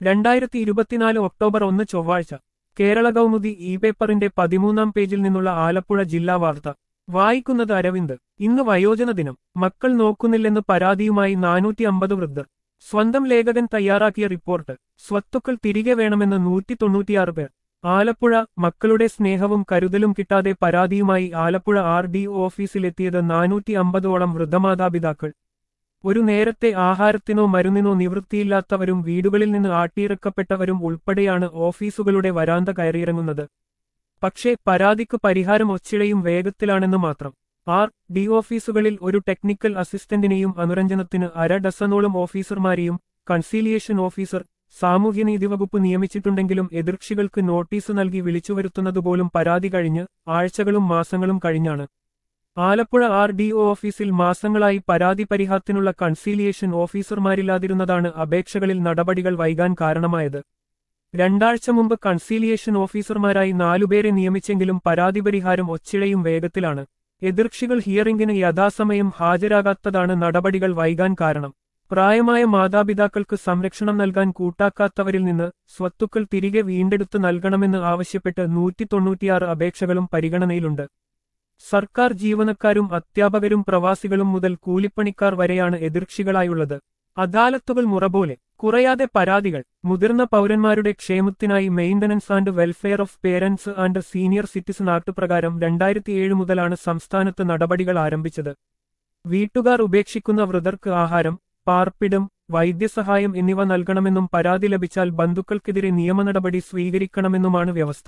രണ്ടായിരത്തി ഇരുപത്തിനാല് ഒക്ടോബർ ഒന്ന് ചൊവ്വാഴ്ച കേരള കൗമുദി ഇ പേപ്പറിന്റെ പതിമൂന്നാം പേജിൽ നിന്നുള്ള ആലപ്പുഴ ജില്ലാ വാർത്ത വായിക്കുന്നത് അരവിന്ദ് ഇന്ന് വയോജന ദിനം മക്കൾ നോക്കുന്നില്ലെന്ന് പരാതിയുമായി നാനൂറ്റി അമ്പത് വൃദ്ധർ സ്വന്തം ലേഖകൻ തയ്യാറാക്കിയ റിപ്പോർട്ട് സ്വത്തുക്കൾ തിരികെ വേണമെന്ന് നൂറ്റി തൊണ്ണൂറ്റിയാറ് പേർ ആലപ്പുഴ മക്കളുടെ സ്നേഹവും കരുതലും കിട്ടാതെ പരാതിയുമായി ആലപ്പുഴ ആർ ഡി ഓഫീസിലെത്തിയത് നാനൂറ്റി അമ്പതോളം വൃദ്ധമാതാപിതാക്കൾ ഒരു നേരത്തെ ആഹാരത്തിനോ മരുന്നിനോ നിവൃത്തിയില്ലാത്തവരും വീടുകളിൽ നിന്ന് ആട്ടിയിറക്കപ്പെട്ടവരും ഉൾപ്പെടെയാണ് ഓഫീസുകളുടെ വരാന്ത കയറിയിറങ്ങുന്നത് പക്ഷേ പരാതിക്ക് പരിഹാരം ഒച്ചിഴയും വേഗത്തിലാണെന്ന് മാത്രം ആർ ഡി ഓഫീസുകളിൽ ഒരു ടെക്നിക്കൽ അസിസ്റ്റന്റിനെയും അനുരഞ്ജനത്തിന് അര ഡസനോളം ഓഫീസർമാരെയും കൺസീലിയേഷൻ ഓഫീസർ സാമൂഹ്യനീതി വകുപ്പ് നിയമിച്ചിട്ടുണ്ടെങ്കിലും എതിർക്ഷികൾക്ക് നോട്ടീസ് നൽകി വിളിച്ചുവരുത്തുന്നതുപോലും പരാതി കഴിഞ്ഞ് ആഴ്ചകളും മാസങ്ങളും കഴിഞ്ഞാണ് ആലപ്പുഴ ആർ ഡി ഒ ഓഫീസിൽ മാസങ്ങളായി പരാതി പരിഹാരത്തിനുള്ള കൺസീലിയേഷൻ ഓഫീസർമാരില്ലാതിരുന്നതാണ് അപേക്ഷകളിൽ നടപടികൾ വൈകാൻ കാരണമായത് രണ്ടാഴ്ച മുമ്പ് കൺസീലിയേഷൻ ഓഫീസർമാരായി നാലുപേരെ നിയമിച്ചെങ്കിലും പരാതി പരിഹാരം ഒച്ചിഴയും വേഗത്തിലാണ് എതിർക്ഷികൾ ഹിയറിംഗിന് യഥാസമയം ഹാജരാകാത്തതാണ് നടപടികൾ വൈകാൻ കാരണം പ്രായമായ മാതാപിതാക്കൾക്ക് സംരക്ഷണം നൽകാൻ കൂട്ടാക്കാത്തവരിൽ നിന്ന് സ്വത്തുക്കൾ തിരികെ വീണ്ടെടുത്ത് നൽകണമെന്ന് ആവശ്യപ്പെട്ട് നൂറ്റി തൊണ്ണൂറ്റിയാറ് അപേക്ഷകളും പരിഗണനയിലുണ്ട് സർക്കാർ ജീവനക്കാരും അധ്യാപകരും പ്രവാസികളും മുതൽ കൂലിപ്പണിക്കാർ വരെയാണ് എതിർക്ഷികളായുള്ളത് അദാലത്തുകൾ മുറപോലെ കുറയാതെ പരാതികൾ മുതിർന്ന പൗരന്മാരുടെ ക്ഷേമത്തിനായി maintenance and welfare of parents and senior citizen act പ്രകാരം രണ്ടായിരത്തിയേഴ് മുതലാണ് സംസ്ഥാനത്ത് നടപടികൾ ആരംഭിച്ചത് വീട്ടുകാർ ഉപേക്ഷിക്കുന്ന വൃതർക്ക് ആഹാരം പാർപ്പിടം വൈദ്യസഹായം എന്നിവ നൽകണമെന്നും പരാതി ലഭിച്ചാൽ ബന്ധുക്കൾക്കെതിരെ നിയമനടപടി സ്വീകരിക്കണമെന്നുമാണ് വ്യവസ്ഥ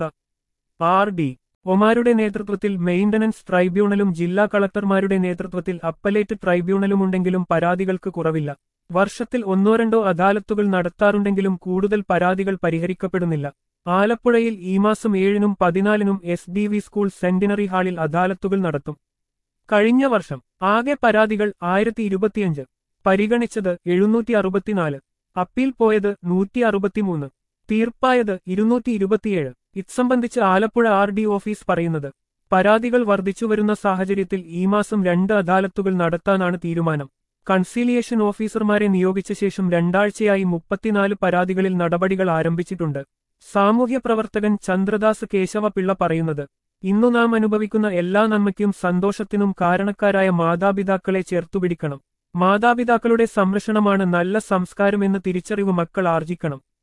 ആർ ഡി ഒമാരുടെ നേതൃത്വത്തിൽ മെയിന്റനൻസ് ട്രൈബ്യൂണലും ജില്ലാ കളക്ടർമാരുടെ നേതൃത്വത്തിൽ അപ്പലേറ്റ് ട്രൈബ്യൂണലുമുണ്ടെങ്കിലും പരാതികൾക്ക് കുറവില്ല വർഷത്തിൽ ഒന്നോ രണ്ടോ അദാലത്തുകൾ നടത്താറുണ്ടെങ്കിലും കൂടുതൽ പരാതികൾ പരിഹരിക്കപ്പെടുന്നില്ല ആലപ്പുഴയിൽ ഈ മാസം ഏഴിനും പതിനാലിനും S D V school centenary ഹാളിൽ അദാലത്തുകൾ നടത്തും കഴിഞ്ഞ വർഷം ആകെ പരാതികൾ ആയിരത്തി ഇരുപത്തിയഞ്ച് പരിഗണിച്ചത് എഴുന്നൂറ്റി അറുപത്തിനാല് അപ്പീൽ പോയത് നൂറ്റി അറുപത്തിമൂന്ന് തീർപ്പായത് ഇരുന്നൂറ്റി ഇരുപത്തിയേഴ് ഇത്സംബന്ധിച്ച് ആലപ്പുഴ ആർ ഡി ഓഫീസ് പറയുന്നത് പരാതികൾ വർദ്ധിച്ചുവരുന്ന സാഹചര്യത്തിൽ ഈ മാസം രണ്ട് അദാലത്തുകൾ നടത്താനാണ് തീരുമാനം കൺസീലിയേഷൻ ഓഫീസർമാരെ നിയോഗിച്ച ശേഷം രണ്ടാഴ്ചയായി മുപ്പത്തിനാല് പരാതികളിൽ നടപടികൾ ആരംഭിച്ചിട്ടുണ്ട് സാമൂഹ്യ പ്രവർത്തകൻ ചന്ദ്രദാസ് കേശവ പിള്ള പറയുന്നത് ഇന്നു നാം അനുഭവിക്കുന്ന എല്ലാ നന്മയ്ക്കും സന്തോഷത്തിനും കാരണക്കാരായ മാതാപിതാക്കളെ ചേർത്തുപിടിക്കണം മാതാപിതാക്കളുടെ സംരക്ഷണമാണ് നല്ല സംസ്കാരമെന്ന് തിരിച്ചറിവ് മക്കൾ ആർജിക്കണം